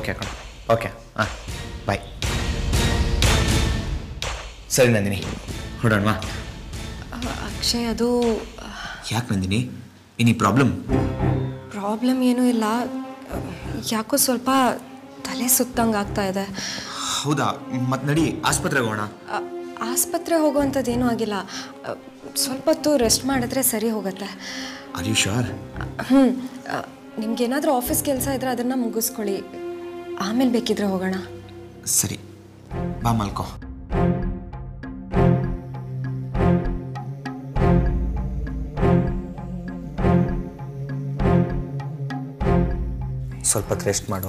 Okay ಕಣ okay ಹಾಂ ಬಾಯ್ ಸರಿ ನಂದಿನಿ ಹೊಡೋಣವಾ ಅಕ್ಷಯ್ ಅದು ಯಾಕೆ ನಂದಿನಿ ಇನಿ ಪ್ರಾಬ್ಲಮ್ ಪ್ರಾಬ್ಲಮ್ ಏನೂ ಇಲ್ಲ ಯಾಕೋ ಸ್ವಲ್ಪ ತಲೆ ಸುತ್ತಂಗೆ ಆಗ್ತಾ ಇದೆ ಹೌದಾ ಮತ್ತೆ ನಡಿ ಆಸ್ಪತ್ರೆಗೆ ಹೋಗೋಣ ಅ, ಆಸ್ಪತ್ರೆ ಹೋಗುವಂಥದ್ದೇನೂ ಆಗಿಲ್ಲ ಅ, ಸ್ವಲ್ಪ ಹೊತ್ತು ರೆಸ್ಟ್ ಮಾಡಿದ್ರೆ ಸರಿ ಹೋಗುತ್ತೆ ಆರ್ ಯು ಶೋರ್ ಹ್ಞೂ ನಿಮ್ಗೇನಾದರೂ ಆಫೀಸ್ ಕೆಲಸ ಇದ್ದರೆ ಅದನ್ನು ಮುಗಿಸ್ಕೊಳ್ಳಿ ಆಮೇಲೆ ಬೇಕಿದ್ರೆ ಹೋಗೋಣ ಸರಿ ಬಾ ಮಲ್ಕೋ ಸ್ವಲ್ಪ ಹೊತ್ತು ರೆಸ್ಟ್ ಮಾಡು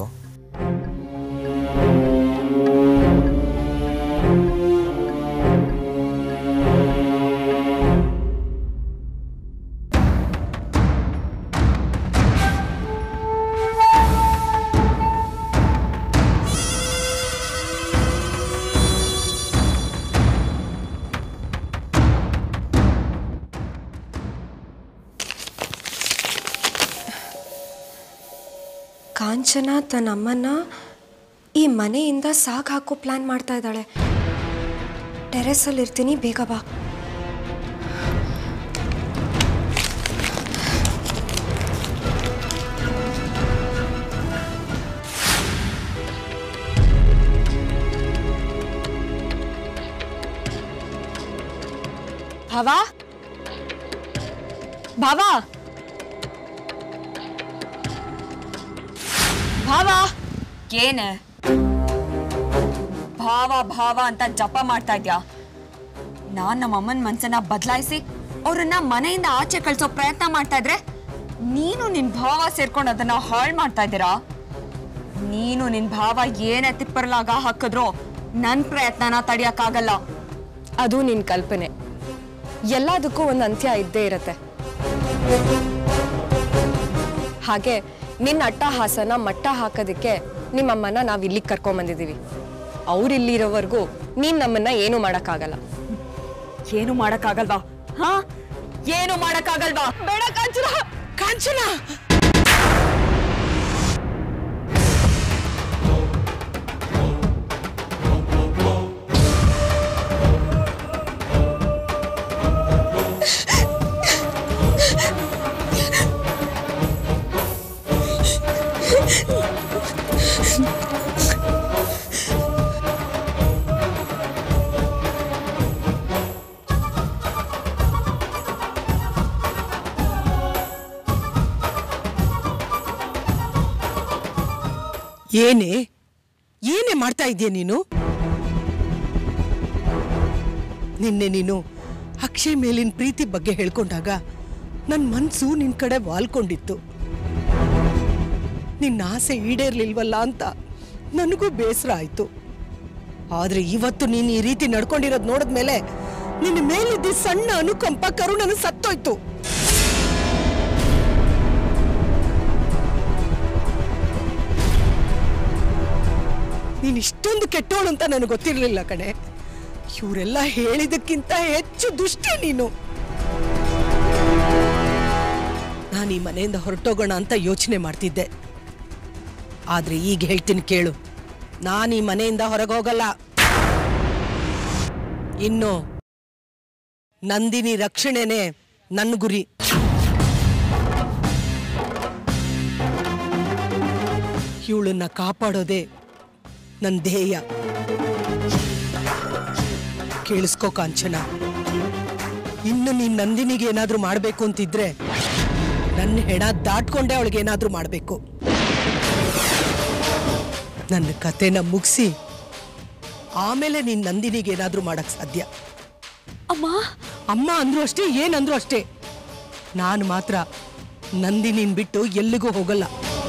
ಕಾಂಚನ ತನ್ನ ಅಮ್ಮನ ಈ ಮನೆಯಿಂದ ಸಾಗ್ ಹಾಕೋ ಪ್ಲ್ಯಾನ್ ಮಾಡ್ತಾ ಇದ್ದಾಳೆ ಟೆರೆಸಲ್ಲಿ ಇರ್ತೀನಿ ಬೇಗ ಬಾ ಭಾವ ಭಾವ ಭಾವ ಏನೇ ಭಾವ ಭಾವ ಅಂತ ಜಪ ಮಾಡ್ತಾ ಇದ್ಯಾ ನಾನ್ ನಮ್ಮ ಅಮ್ಮನ ಮನ್ಸನ್ನ ಬದಲಾಯಿಸಿ ಅವ್ರನ್ನ ಮನೆಯಿಂದ ಆಚೆ ಕಳ್ಸೋ ಪ್ರಯತ್ನ ಮಾಡ್ತಾ ಇದ್ರೆ ನೀನು ನಿನ್ ಭಾವ ಸೇರ್ಕೊಂಡು ಅದನ್ನ ಹಾಳು ಮಾಡ್ತಾ ಇದ್ದೀರಾ ನೀನು ನಿನ್ ಭಾವ ಏನೇ ತಿಪ್ಪರ್ಲಾಗ ಹಾಕಿದ್ರು ನನ್ ಪ್ರಯತ್ನನ ತಡಿಯಕ್ಕಾಗಲ್ಲ ಅದು ನಿನ್ನ ಕಲ್ಪನೆ ಎಲ್ಲದಕ್ಕೂ ಒಂದು ಅಂತ್ಯ ಇದ್ದೇ ಇರತ್ತೆ ಹಾಗೆ ನಿನ್ನ ಅಟ್ಟಹಾಸನ ಮಟ್ಟ ಹಾಕೋದಕ್ಕೆ ನಿಮ್ಮಮ್ಮನ ನಾವು ಇಲ್ಲಿಗೆ ಕರ್ಕೊಂಬಂದಿದ್ದೀವಿ ಅವ್ರು ಇಲ್ಲಿರೋವರೆಗೂ ನೀನು ನಮ್ಮನ್ನ ಏನೂ ಮಾಡೋಕ್ಕಾಗಲ್ಲ ಏನು ಮಾಡಕ್ಕಾಗಲ್ವಾ ಹಾ ಏನು ಮಾಡಕ್ಕಾಗಲ್ವಾ ಬೇಡ ಕಾಂಚನ ಕಾಂಚನ ಏನೇ ಏನೇ ಮಾಡ್ತಾ ಇದೀಯ ನೀನು ನಿನ್ನೆ ನೀನು ಅಕ್ಷಯ್ ಮೇಲಿನ ಪ್ರೀತಿ ಬಗ್ಗೆ ಹೇಳ್ಕೊಂಡಾಗ ನನ್ನ ಮನ್ಸು ನಿನ್ ಕಡೆ ವಾಲ್ಕೊಂಡಿತ್ತು ನಿನ್ನ ಆಸೆ ಈಡೇರ್ಲಿಲ್ವಲ್ಲ ಅಂತ ನನಗೂ ಬೇಸರ ಆಯ್ತು ಆದ್ರೆ ಇವತ್ತು ನೀನು ಈ ರೀತಿ ನಡ್ಕೊಂಡಿರೋದ್ ನೋಡಿದ್ಮೇಲೆ ನಿನ್ನ ಮೇಲಿದ್ದ ಸಣ್ಣ ಅನುಕಂಪ ಕರುಣನ ಸತ್ತೋಯ್ತು ನೀನ್ ಇಷ್ಟೊಂದು ಕೆಟ್ಟವಳು ಅಂತ ನನಗೆ ಗೊತ್ತಿರಲಿಲ್ಲ ಕಣೆ ಇವರೆಲ್ಲ ಹೇಳಿದಕ್ಕಿಂತ ಹೆಚ್ಚು ದುಷ್ಟೇ ನೀನು ನಾನು ಈ ಮನೆಯಿಂದ ಹೊರಟೋಗೋಣ ಅಂತ ಯೋಚನೆ ಮಾಡ್ತಿದ್ದೆ ಆದ್ರೆ ಈಗ ಹೇಳ್ತೀನಿ ಕೇಳು ನಾನು ಈ ಮನೆಯಿಂದ ಹೊರಗೆ ಹೋಗಲ್ಲ ಇನ್ನು ನಂದಿನಿ ರಕ್ಷಣೆನೇ ನನ್ನ ಗುರಿ ಇವಳನ್ನ ಕಾಪಾಡೋದೇ ನನ್ನ ಧ್ಯೇಯ ಕೇಳಿಸ್ಕೋ ಕಾಂಚನ ಇನ್ನು ನೀನ್ ನಂದಿನಿಗೆ ಏನಾದ್ರೂ ಮಾಡ್ಬೇಕು ಅಂತಿದ್ರೆ ನನ್ನ ಹೆಣ ದಾಟ್ಕೊಂಡೆ ಅವಳಿಗೆ ಏನಾದ್ರೂ ಮಾಡ್ಬೇಕು ನನ್ನ ಕತೆನ ಮುಗಿಸಿ ಆಮೇಲೆ ನೀನ್ ನಂದಿನಿಗೆ ಏನಾದ್ರೂ ಮಾಡಕ್ ಸಾಧ್ಯ ಅಮ್ಮ ಅಮ್ಮ ಅಂದ್ರು ಅಷ್ಟೇ ಏನಂದ್ರು ಅಷ್ಟೇ ನಾನು ಮಾತ್ರ ನಂದಿನಿನ್ ಬಿಟ್ಟು ಎಲ್ಲಿಗೂ ಹೋಗಲ್ಲ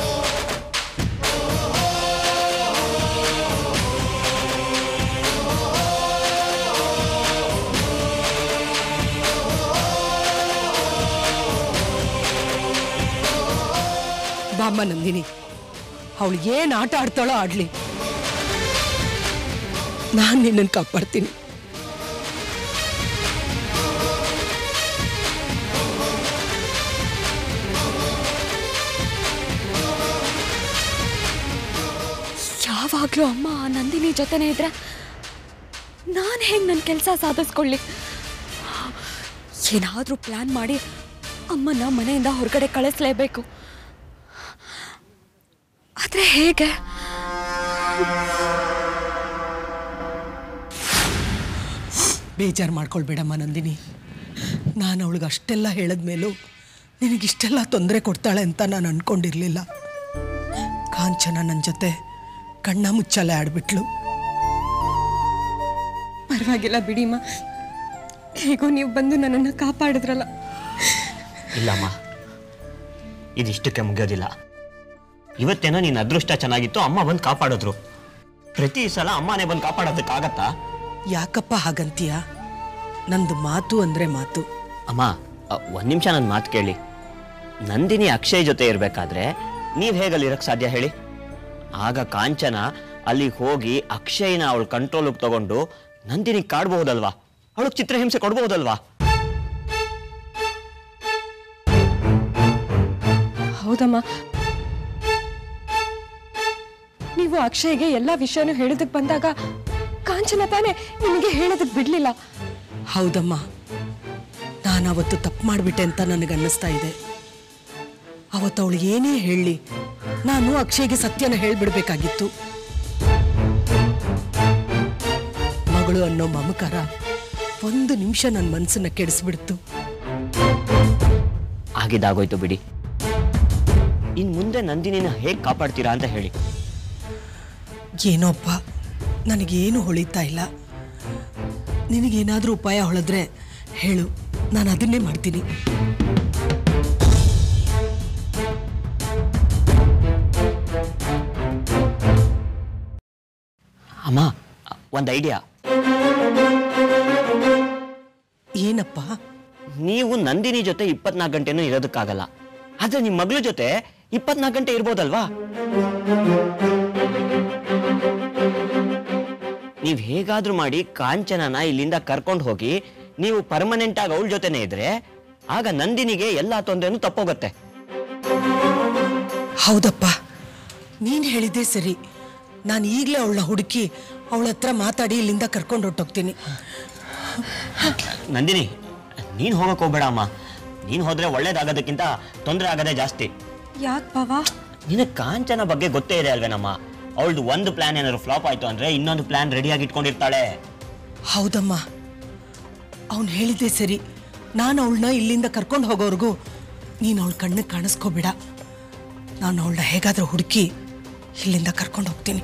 ಬಾಮ್ಮ ನಂದಿನಿ ಅವಳು ಏನ್ ಆಟ ಆಡ್ತಾಳೋ ಆಡ್ಲಿ ನಾನ್ ನಿನ್ನನ್ನು ಕಾಪಾಡ್ತೀನಿ ಯಾವಾಗಲೂ ಅಮ್ಮ ಆ ನಂದಿನಿ ಜೊತೆನೇ ಇದ್ರೆ ನಾನು ಹೆಂಗೆ ನನ್ನ ಕೆಲಸ ಸಾಧಿಸ್ಕೊಳ್ಳಿ ಏನಾದರೂ ಪ್ಲ್ಯಾನ್ ಮಾಡಿ ಅಮ್ಮನ ಮನೆಯಿಂದ ಹೊರಗಡೆ ಕಳಿಸ್ಲೇಬೇಕು ಆದರೆ ಹೇಗೆ ಬೇಜಾರು ಮಾಡ್ಕೊಳ್ಬೇಡಮ್ಮ ನಂದಿನಿ ನಾನು ಅವಳಿಗೆ ಅಷ್ಟೆಲ್ಲ ಹೇಳಿದ್ಮೇಲೂ ನಿನಗಿಷ್ಟೆಲ್ಲ ತೊಂದರೆ ಕೊಡ್ತಾಳೆ ಅಂತ ನಾನು ಅಂದ್ಕೊಂಡಿರಲಿಲ್ಲ ಕಾಂಚನ ನನ್ನ ಜೊತೆ ಕಣ್ಣ ಮುಚ್ಚಲೆ ಆಡ್ಬಿಟ್ಲು ಪರವಾಗಿಲ್ಲ ಬಿಡಿಮ್ಮ ಹೇಗೋ ನೀವು ಬಂದು ನನ್ನನ್ನು ಕಾಪಾಡಿದ್ರಲ್ಲ ಇಲ್ಲಮ್ಮ ಇದಿಷ್ಟಕ್ಕೆ ಮುಗಿಯೋದಿಲ್ಲ ಇವತ್ತೇನೋ ನಿನ್ನ ಅದೃಷ್ಟ ಚೆನ್ನಾಗಿತ್ತು ಅಮ್ಮ ಬಂದು ಕಾಪಾಡಿದ್ರು ಪ್ರತಿ ಸಲ ಅಮ್ಮನೇ ಬಂದು ಕಾಪಾಡೋದಕ್ಕಾಗತ್ತಾ ಯಾಕಪ್ಪ ಹಾಗಂತೀಯ ನಂದು ಮಾತು ಅಂದರೆ ಮಾತು ಅಮ್ಮ ಒಂದು ನಿಮಿಷ ನನ್ನ ಮಾತು ಕೇಳಿ ನಂದಿನಿ ಅಕ್ಷಯ್ ಜೊತೆ ಇರಬೇಕಾದ್ರೆ ನೀವು ಹೇಗಲ್ಲಿ ಇರಕ್ಕೆ ಸಾಧ್ಯ ಹೇಳಿ ಆಗ ಕಾಂಚನ ಅಲ್ಲಿಗೆ ಹೋಗಿ ಅಕ್ಷಯ್ನ ಅವಳ ಕಂಟ್ರೋಲಿಗೆ ತಗೊಂಡು ನಂದಿನಿ ಕಾಡ್ಬಹುದಲ್ವಾ ಅವಳಿಗೆ ಚಿತ್ರಹಿಂಸೆ ಕೊಡ್ಬಹುದಲ್ವಾ ಹೌದಮ್ಮ ನೀವು ಅಕ್ಷಯ್ಗೆ ಎಲ್ಲ ವಿಷಯನೂ ಹೇಳೋದಕ್ಕೆ ಬಂದಾಗ ಕಾಂಚನ ತಾನೇ ನಿಮಗೆ ಹೇಳೋದಕ್ಕೆ ಬಿಡ್ಲಿಲ್ಲ ಹೌದಮ್ಮ ನಾನು ಅವತ್ತು ತಪ್ಪು ಮಾಡಿಬಿಟ್ಟೆ ಅಂತ ನನಗನ್ನಿಸ್ತಾ ಇದೆ ಅವತ್ತು ಅವಳು ಏನೇ ಹೇಳಲಿ ನಾನು ಅಕ್ಷಯ್ಗೆ ಸತ್ಯನ ಹೇಳ್ಬಿಡ್ಬೇಕಾಗಿತ್ತು ಮಗಳು ಅನ್ನೋ ಮಮಕಾರ ಒಂದು ನಿಮಿಷ ನನ್ನ ಮನಸ್ಸನ್ನ ಕೆಡಿಸ್ಬಿಡ್ತು ಆಗಿದ್ದಾಗೋಯ್ತು ಬಿಡಿ ಇನ್ ಮುಂದೆ ನಂದಿನಿನ ಹೇಗೆ ಕಾಪಾಡ್ತೀರಾ ಅಂತ ಹೇಳಿ ಏನೋಪ್ಪ ನನಗೇನು ಹೊಳಿತಾ ಇಲ್ಲ ನಿನಗೇನಾದರೂ ಉಪಾಯ ಹೊಳೆದ್ರೆ ಹೇಳು ನಾನು ಅದನ್ನೇ ಮಾಡ್ತೀನಿ ಅಮ್ಮ ಒಂದು ಐಡಿಯಾ ಏನಪ್ಪ ನೀವು ನಂದಿನಿ ಜೊತೆ ಇಪ್ಪತ್ನಾಲ್ಕು ಗಂಟೆನೂ ಇರೋದಕ್ಕಾಗಲ್ಲ ಆದ್ರೆ ನಿಮ್ಮ ಮಗಳ ಜೊತೆ ಇಪ್ಪತ್ನಾಲ್ಕು ಗಂಟೆ ಇರ್ಬೋದಲ್ವಾ ನೀವು ಹೇಗಾದ್ರೂ ಮಾಡಿ ಕಾಂಚನನ ಇಲ್ಲಿಂದ ಕರ್ಕೊಂಡು ಹೋಗಿ ನೀವು ಪರ್ಮನೆಂಟ್ ಆಗಿ ಅವಳ ಜೊತೆನೇ ಇದ್ರೆ ಆಗ ನಂದಿನಿಗೆ ಎಲ್ಲಾ ತೊಂದರೆನೂ ತಪ್ಪೋಗತ್ತೆ ಹೌದಪ್ಪ ನೀನು ಹೇಳಿದ್ದೆ ಸರಿ ನಾನು ಈಗಲೇ ಅವಳನ್ನ ಹುಡುಕಿ ಅವಳ ಹತ್ರ ಮಾತಾಡಿ ಇಲ್ಲಿಂದ ಕರ್ಕೊಂಡು ಹೊಟ್ಟೋಗ್ತೀನಿ ನಂದಿನಿ ನೀನ್ ಹೋಗಕ್ ಹೋಗ್ಬೇಡ ಅಮ್ಮ ನೀನ್ ಹೋದ್ರೆ ಒಳ್ಳೇದಾಗೋದಕ್ಕಿಂತ ತೊಂದರೆ ಆಗೋದೇ ಜಾಸ್ತಿ ಯಾಕೆ ಬಾವಾ ನಿನಗೆ ಕಾಂಚನ ಬಗ್ಗೆ ಗೊತ್ತೇ ಇದೆ ಅಲ್ವೇನಮ್ಮ ಅವಳದು ಒಂದು ಪ್ಲಾನ್ ಏನಾದ್ರು ಫ್ಲಾಪ್ ಆಯ್ತು ಅಂದ್ರೆ ಇನ್ನೊಂದು ಪ್ಲಾನ್ ರೆಡಿಯಾಗಿ ಇಟ್ಕೊಂಡಿರ್ತಾಳೆ ಹೌದಮ್ಮ ಅವನು ಹೇಳಿದ್ದೆ ಸರಿ ನಾನು ಅವಳನ್ನ ಇಲ್ಲಿಂದ ಕರ್ಕೊಂಡು ಹೋಗೋವರೆಗೂ ನೀನು ಅವಳ ಕಣ್ಣಿಗೆ ಕಾಣಿಸ್ಕೋಬೇಡ ನಾನು ಅವಳನ್ನ ಹೇಗಾದರೂ ಹುಡುಕಿ ಇಲ್ಲಿಂದ ಕರ್ಕೊಂಡು ಹೋಗ್ತೀನಿ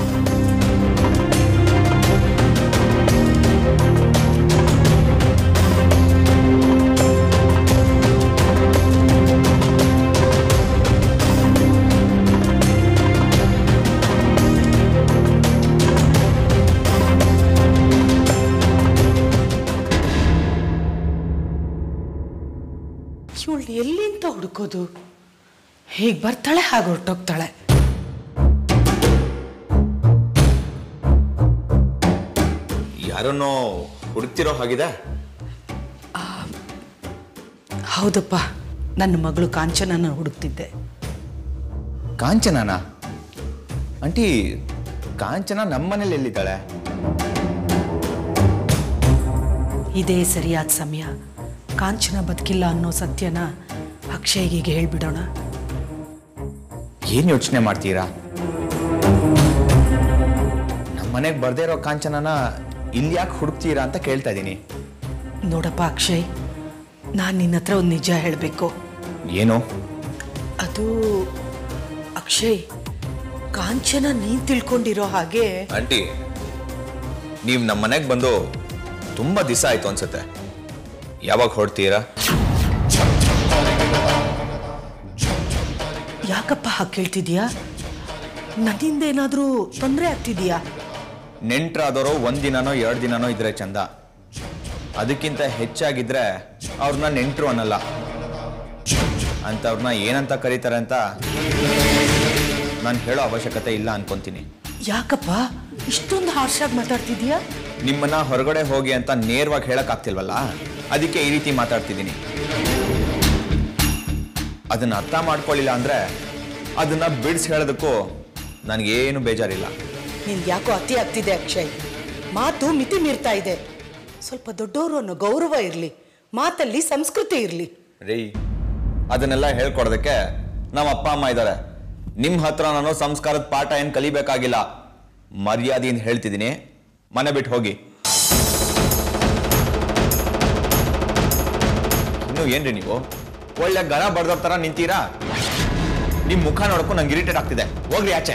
ಇವಳು ಎಲ್ಲಿಂದ ಹುಡುಕೋದು ಹೇಗೆ ಬರ್ತಾಳೆ ಹಾಗೆ ಹೊರಟೋಗ್ತಾಳೆ ಯಾರನ್ನೋ ಹುಡುಕ್ತಿರೋ ಹಾಗಿದೆ ಹೌದಪ್ಪ ನನ್ನ ಮಗಳು ಕಾಂಚನನ ಹುಡುಕ್ತಿದ್ದೆ ಕಾಂಚನನ ಆಂಟಿ ಕಾಂಚನ ನಮ್ಮನೇಲಿ ಎಲ್ಲಿದ್ದಾಳೆ ಇದೇ ಸರಿಯಾದ ಸಮಯ ಕಾಂಚನ ಬದುಕಿಲ್ಲ ಅನ್ನೋ ಸತ್ಯನ ಅಕ್ಷಯ್ಗೆ ಹೇಳ್ಬಿಡೋಣ ಏನು ಯೋಚನೆ ಮಾಡ್ತೀರಾ ನಮ್ಮ ಮನೆಗೆ ಬರ್ದೇ ಇರೋ ಕಾಂಚನನ ಇಲ್ಲಿ ಯಾಕೆ ಹುಡುಕ್ತೀರಾ ಅಂತ ಕೇಳ್ತಾ ಇದ್ದೀನಿ ನೋಡಪ್ಪ ಅಕ್ಷಯ್ ನಾನು ನಿನ್ನ ಹತ್ರ ಒಂದು ನಿಜ ಹೇಳಬೇಕು ಏನು ಅದು ಅಕ್ಷಯ್ ಕಾಂಚನ ನೀನು ತಿಳ್ಕೊಂಡಿರೋ ಹಾಗೆ ಆಂಟಿ ನೀವು ನಮ್ಮ ಮನೆಗೆ ಬಂದು ತುಂಬ ದಿವಸ ಆಯ್ತು ಅನ್ಸುತ್ತೆ ಯಾವಾಗ ಹೊರಡ್ತೀರಾ ಯಾಕಪ್ಪ ಹಾಗೆ ಕೇಳ್ತಿದ್ಯಾ ನನ್ನಿಂದ ಏನಾದರೂ ತೊಂದರೆ ಆಗ್ತಿದೆಯಾ ನೆಂಟ್ರಾದವರು ಒಂದು ದಿನನೋ ಎರಡು ದಿನನೋ ಇದ್ರೆ ಚಂದ ಅದಕ್ಕಿಂತ ಹೆಚ್ಚಾಗಿದ್ರೆ ಅವ್ರನ್ನ ನೆಂಟ್ರು ಅನ್ನಲ್ಲ ಅಂಥವ್ರನ್ನ ಏನಂತ ಕರೀತಾರೆ ಅಂತ ನಾನು ಹೇಳೋ ಅವಶ್ಯಕತೆ ಇಲ್ಲ ಅನ್ಕೊಂತೀನಿ ಯಾಕಪ್ಪ ಇಷ್ಟೊಂದು ಹಾರ್ಷಾಗಿ ಮಾತಾಡ್ತಿದ್ಯಾ ನಿಮ್ಮನ್ನ ಹೊರಗಡೆ ಹೋಗಿ ಅಂತ ನೇರವಾಗಿ ಹೇಳಕ್ಕಾಗ್ತಿಲ್ವಲ್ಲ ಅದಕ್ಕೆ ಈ ರೀತಿ ಮಾತಾಡ್ತಿದ್ದೀನಿ ಅದನ್ನ ಅರ್ಥ ಮಾಡ್ಕೊಳ್ಳಿಲ್ಲ ಅಂದ್ರೆ ಅದನ್ನ ಬಿಡಿಸಿ ಹೇಳೋದಕ್ಕೂ ನನಗೇನು ಬೇಜಾರಿಲ್ಲ ನಿಂದು ಯಾಕೋ ಅತಿ ಆಗ್ತಿದೆ ಅಕ್ಷಯ್ ಮಾತು ಮಿತಿ ಮೀರ್ತಾ ಇದೆ ಸ್ವಲ್ಪ ದೊಡ್ಡವರು ಅನ್ನೋ ಗೌರವ ಇರಲಿ ಮಾತಲ್ಲಿ ಸಂಸ್ಕೃತಿ ಇರಲಿ ರೀ ಅದನ್ನೆಲ್ಲ ಹೇಳ್ಕೊಡೋದಕ್ಕೆ ನಮ್ಮ ಅಪ್ಪ ಅಮ್ಮ ಇದ್ದಾರೆ ನಿಮ್ಮ ಹತ್ರ ನಾನು ಸಂಸ್ಕಾರದ ಪಾಠ ಏನು ಕಲಿಬೇಕಾಗಿಲ್ಲ ಮರ್ಯಾದೆಯಿಂದ ಹೇಳ್ತಿದ್ದೀನಿ ಮನೆ ಬಿಟ್ಟು ಹೋಗಿ ಇನ್ನು ಏನ್ರಿ ನೀವು ಒಳ್ಳೆ ಗಣ ಬಡ್ದೋರ್ ಥರ ನಿಂತೀರಾ ನಿಮ್ಮ ಮುಖ ನೋಡ್ಕೊಂಡು ನಂಗೆ ಇರಿಟೇಟ್ ಆಗ್ತಿದೆ ಹೋಗ್ರಿ ಆಚೆ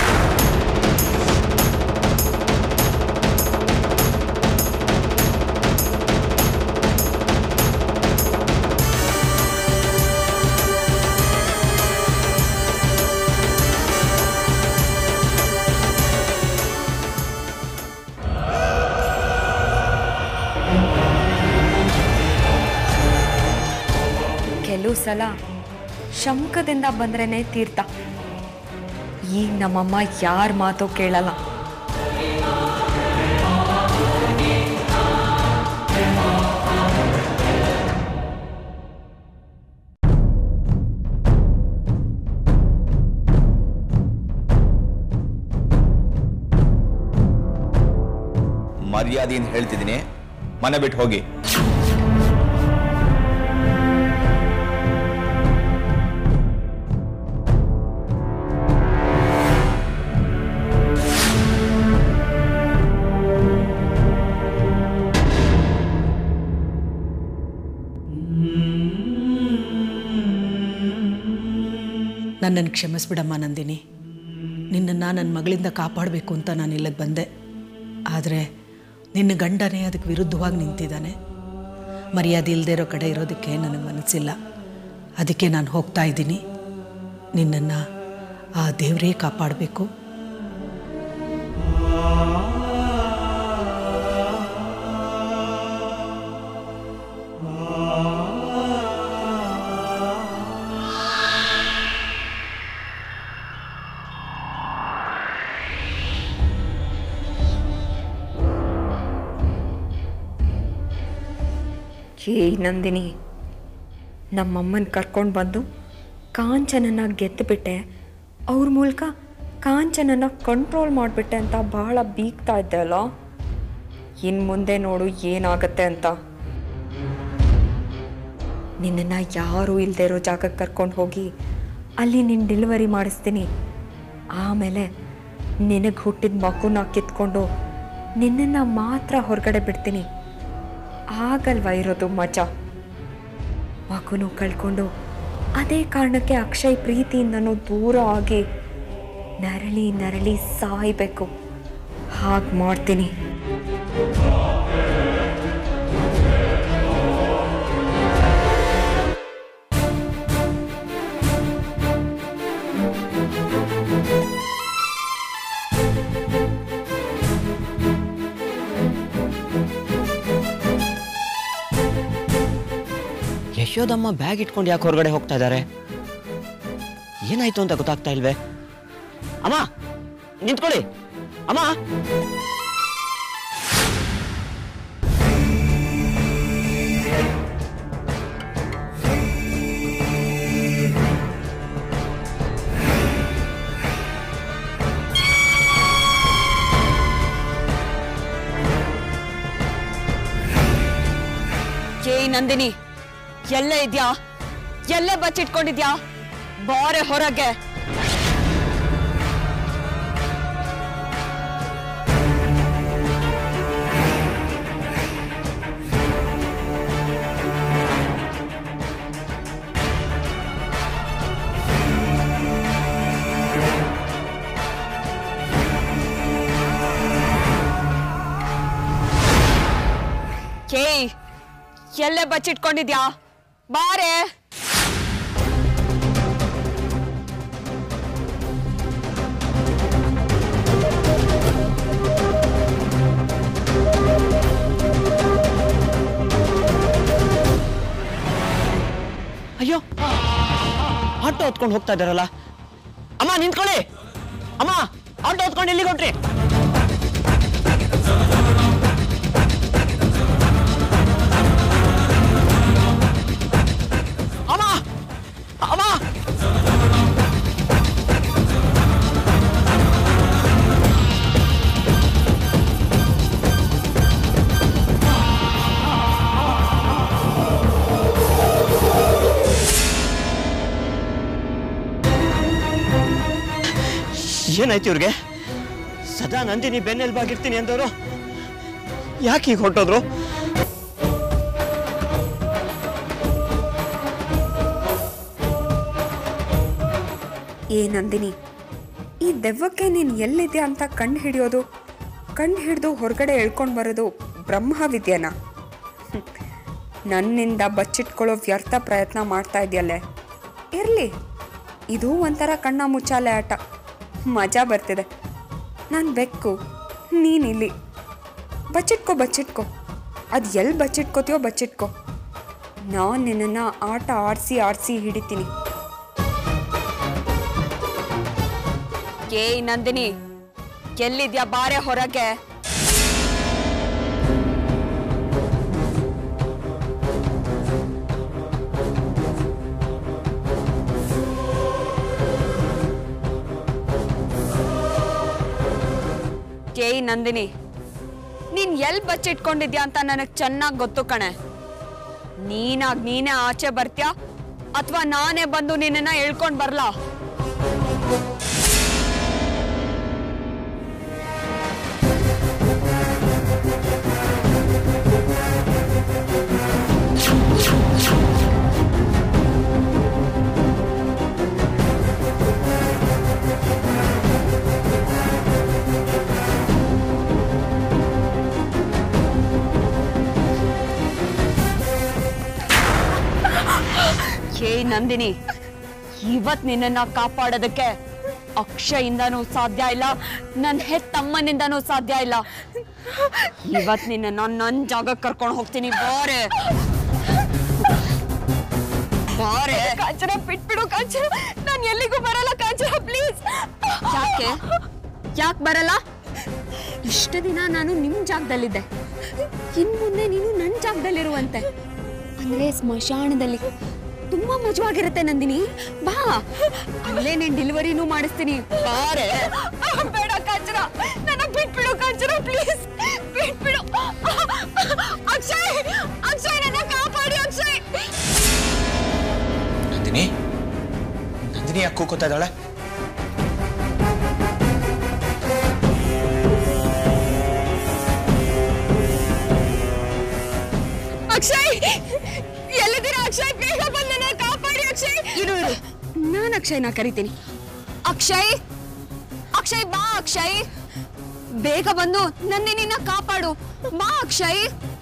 ಕೆಲವು ಸಲ ಶಂಕದಿಂದ ಬಂದ್ರೇನೆ ತೀರ್ಥ ಈಗ ನಮ್ಮಮ್ಮ ಯಾರ ಮಾತು ಕೇಳಲ್ಲ ಮರ್ಯಾದೆಯಿಂದ ಹೇಳ್ತಿದ್ದೀನಿ ಮನೆ ಬಿಟ್ಟು ಹೋಗಿ ನನ್ನನ್ನು ಕ್ಷಮಿಸ್ಬಿಡಮ್ಮ ನಂದಿನಿ ನಿನ್ನನ್ನು ನನ್ನ ಮಗಳಿಂದ ಕಾಪಾಡಬೇಕು ಅಂತ ನಾನು ಇಲ್ಲಿಗೆ ಬಂದೆ ಆದರೆ ನಿನ್ನ ಗಂಡನೇ ಅದಕ್ಕೆ ವಿರುದ್ಧವಾಗಿ ನಿಂತಿದ್ದಾನೆ ಮರ್ಯಾದೆ ಇಲ್ಲದೆ ಇರೋ ಕಡೆ ಇರೋದಕ್ಕೆ ನನಗೆ ಮನಸ್ಸಿಲ್ಲ ಅದಕ್ಕೆ ನಾನು ಹೋಗ್ತಾ ಇದ್ದೀನಿ ನಿನ್ನನ್ನು ಆ ದೇವರೇ ಕಾಪಾಡಬೇಕು ಏ ನಂದಿನಿ ನಮ್ಮಮ್ಮನ ಕರ್ಕೊಂಡು ಬಂದು ಕಾಂಚನನ ಗೆದ್ದುಬಿಟ್ಟೆ ಅವ್ರ ಮೂಲಕ ಕಾಂಚನನ ಕಂಟ್ರೋಲ್ ಮಾಡಿಬಿಟ್ಟೆ ಅಂತ ಭಾಳ ಬೀಗ್ತಾ ಇದ್ದೆ ಅಲ್ಲ ಇನ್ನು ಮುಂದೆ ನೋಡು ಏನಾಗತ್ತೆ ಅಂತ ನಿನ್ನನ್ನು ಯಾರೂ ಇಲ್ಲದೆ ಇರೋ ಜಾಗಕ್ಕೆ ಕರ್ಕೊಂಡು ಹೋಗಿ ಅಲ್ಲಿ ನಿನ್ನ ಡೆಲಿವರಿ ಮಾಡಿಸ್ತೀನಿ ಆಮೇಲೆ ನಿನಗೆ ಹುಟ್ಟಿದ ಮಗುನ ಕಿತ್ಕೊಂಡು ನಿನ್ನನ್ನು ಮಾತ್ರ ಹೊರಗಡೆ ಬಿಡ್ತೀನಿ ಆಗಲ್ವಾ ಇರೋದು ಮಜಾ ಮಗುನು ಕಳ್ಕೊಂಡು ಅದೇ ಕಾರಣಕ್ಕೆ ಅಕ್ಷಯ್ ಪ್ರೀತಿಯಿಂದನೂ ದೂರ ಆಗಿ ನರಳಿ ನರಳಿ ಸಾಯ್ಬೇಕು ಹಾಗೆ ಮಾಡ್ತೀನಿ ಯಶೋದಮ್ಮ ಬ್ಯಾಗ್ ಇಟ್ಕೊಂಡು ಯಾಕೆ ಹೊರಗಡೆ ಹೋಗ್ತಾ ಇದ್ದಾರೆ ಏನಾಯ್ತು ಅಂತ ಗೊತ್ತಾಗ್ತಾ ಇಲ್ವೇ ಅಮ್ಮ ನಿಂತ್ಕೊಳ್ಳಿ ಅಮ್ಮ ಏಯ್ ನಂದಿನಿ ಎಲ್ಲೇ ಇದ್ಯಾ ಎಲ್ಲೇ ಬಚ್ಚಿಟ್ಕೊಂಡಿದ್ಯಾ ಬಾರೆ ಹೊರಗೆ ಏಯ್ ಎಲ್ಲೇ ಬಚ್ಚಿಟ್ಕೊಂಡಿದ್ಯಾ ಬಾರೆ ಅಯ್ಯೋ ಆಟೋ ಹೊತ್ಕೊಂಡು ಹೋಗ್ತಾ ಇದ್ದಾರಲ್ಲ ಅಮ್ಮ ನಿಂತ್ಕೊಳ್ಳಿ ಅಮ್ಮ ಆಟೋ ಹೊತ್ಕೊಂಡು ಎಲ್ಲಿಗೆ ಹೊಟ್ರಿ ಅಮ್ಮ ಅಮ್ಮ ಏನಾಯ್ತು ಇವ್ರಿಗೆ ಸದಾ ನಂದಿನಿ ಬೆನ್ನೆಲ್ಬಾಗಿರ್ತೀನಿ ಅಂದವರು ಯಾಕೆ ಹೀಗೆ ಹೊರಟೋದ್ರು ಏ ನಂದಿನಿ ಈ ದೆವ್ವಕ್ಕೆ ನೀನು ಎಲ್ಲಿದೆ ಅಂತ ಕಂಡು ಹಿಡಿಯೋದು ಕಂಡು ಹಿಡಿದು ಹೊರಗಡೆ ಎಳ್ಕೊಂಡು ಬರೋದು ಬ್ರಹ್ಮವಿದ್ಯೆನಾ ಹ್ಮ್. ನನ್ನಿಂದ ಬಚ್ಚಿಟ್ಕೊಳ್ಳೋ ವ್ಯರ್ಥ ಪ್ರಯತ್ನ ಮಾಡ್ತಾ ಇದೆಯಲ್ಲೇ ಇರಲಿ ಇದು ಒಂಥರ ಕಣ್ಣ ಮುಚ್ಚಾಲೆ ಆಟ ಮಜಾ ಬರ್ತಿದೆ ನಾನು ಬೆಕ್ಕು ನೀನಿಲ್ಲಿ ಬಚ್ಚಿಟ್ಕೋ ಬಚ್ಚಿಟ್ಕೋ ಅದು ಎಲ್ಲಿ ಬಚ್ಚಿಟ್ಕೋತೀಯೋ ಬಚ್ಚಿಟ್ಕೋ ನಾನು ನಿನ್ನನ್ನು ಆಟ ಆಡಿಸಿ ಆಡಿಸಿ ಹಿಡಿತೀನಿ ಏಯ್ ನಂದಿನಿ ಎಲ್ಲಿದ್ಯಾ ಬಾರೆ ಹೊರಗೆ ಏಯ್ ನಂದಿನಿ ನೀನ್ ಎಲ್ ಬಚ್ಚಿಟ್ಕೊಂಡಿದ್ಯಾ ಅಂತ ನನಗ್ ಚೆನ್ನಾಗ್ ಗೊತ್ತು ಕಣೆ ನೀನಾಗ್ ನೀನೇ ಆಚೆ ಬರ್ತ್ಯಾ ಅಥವಾ ನಾನೇ ಬಂದು ನಿನ್ನನ್ನ ಎಳ್ಕೊಂಡ್ ಬರ್ಲಾ ಹೇ ನಂದಿನಿ ಇವತ್ ನಿನ್ನನ್ನ ಕಾಪಾಡೋದಕ್ಕೆ ಅಕ್ಷಯಿಂದನೂ ಸಾಧ್ಯ ಇಲ್ಲ ನನ್ನ ಹೆತ್ತಮ್ಮನಿಂದನೂ ಸಾಧ್ಯ ಇಲ್ಲ ಇವತ್ ನಿನ್ನ ನನ್ ಜಾಗಕ್ಕೆ ಕರ್ಕೊಂಡು ಹೋಗ್ತೀನಿ ಬಾರೆ ಬಾರೆ ಕಾಂಚನ ಬಿಟ್ಬಿಡು ಕಾಂಚನ ನಾನು ಎಲ್ಲಿಗೂ ಬರಲ್ಲ ಕಾಂಚನ ಪ್ಲೀಸ್ ಯಾಕೆ ಯಾಕೆ ಬರಲ್ಲ ಇಷ್ಟು ದಿನ ನಾನು ನಿಮ್ ಜಾಗದಲ್ಲಿದ್ದೆ ಇನ್ ಮುಂದೆ ನೀನು ನನ್ನ ಜಾಗದಲ್ಲಿರುವಂತೆ ಅಂದ್ರೆ ಸ್ಮಶಾನದಲ್ಲಿ ತುಂಬಾ ಮಜವಾಗಿರುತ್ತೆ ನಂದಿನಿ ಬಾ ಅಲ್ಲೇ ನೀನ್ ಡೆಲಿವರಿನೂ ಮಾಡಿಸ್ತೀನಿ ಬಾರೆ ಬೇಡ ಕಾಂಚನ ನನ್ನ ಬಿಟ್ಬಿಡು ಕಾಂಚನ ಪ್ಲೀಸ್ ಬಿಟ್ಬಿಡು ಅಕ್ಷಯ್ ಅಕ್ಷಯ್ ನನ್ನ ಕಾಪಾಡಿ ಅಕ್ಷಯ್ ನಂದಿನಿ ನಂದಿನಿ ಯಾಕೆ ಕೂಕೋತಾ ಇದ್ದಾಳೆ ಅಕ್ಷಯ್ ಎಲ್ಲಿದ್ದೀರಾ ಅಕ್ಷಯ್ ಬೇಗ ಬಂದು ನನ್ನ ಕಾಪಾಡಿ ಅಕ್ಷಯ್ ಇರು ಇರು ನಾನು ಅಕ್ಷಯ್ನ ಕರಿತೀನಿ ಅಕ್ಷಯ್ ಅಕ್ಷಯ್ ಬಾ ಅಕ್ಷಯ್ ಬೇಗ ಬಂದು ನಂದಿನಿನ ಕಾಪಾಡು ಬಾ ಅಕ್ಷಯ್